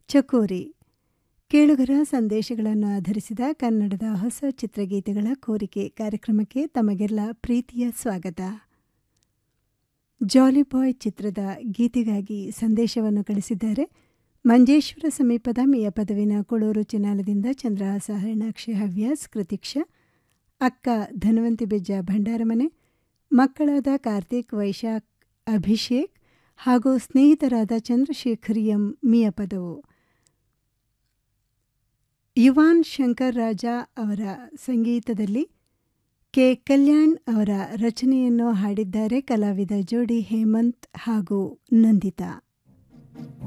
ಚಕೋರಿ ಕೇಳುಗರ ಸಂದೇಶಗಳನ್ನು ಆಧರಿಸಿದ ಕನ್ನಡದ ಹೊಸ ಚಿತ್ರಗೀತೆಗಳ ಕೋರಿಕೆ ಕಾರ್ಯಕ್ರಮಕ್ಕೆ ತಮಗೆಲ್ಲ ಪ್ರೀತಿಯ ಸ್ವಾಗತ ಜಾಲಿ ಬಾಯ್ ಚಿತ್ರದ ಗೀತೆಗಾಗಿ ಸಂದೇಶವನ್ನು ಕಳಿಸಿದ್ದಾರೆ ಮಂಜೇಶ್ವರ ಸಮೀಪದ ಮೇಯ ಪದವಿನ ಕೊಳೂರು ಚಿನಾಲದಿಂದ ಚಂದ್ರಹಾಸ ಹರಿಣಾಕ್ಷಿ ಹವ್ಯಾಸ್ ಕೃತಿಕ್ಷ ಅಕ್ಕ ಧನ್ವಂತಿ ಬೆಜ್ಜ ಭಂಡಾರಮನೆ ಮಕ್ಕಳಾದ ಕಾರ್ತಿಕ್ ವೈಶಾಖ್ ಅಭಿಷೇಕ್ ಹಾಗೂ ಸ್ನೇಹಿತರಾದ ಚಂದ್ರಶೇಖರ್ ಎಂ ಮಿಯಪದವು ಯುವಾನ್ ಶಂಕರ್ ರಾಜ ಅವರ ಸಂಗೀತದಲ್ಲಿ ಕೆ ಕಲ್ಯಾಣ್ ಅವರ ರಚನೆಯನ್ನು ಹಾಡಿದ್ದಾರೆ ಕಲಾವಿದ ಜೋಡಿ ಹೇಮಂತ್ ಹಾಗೂ ನಂದಿತಾ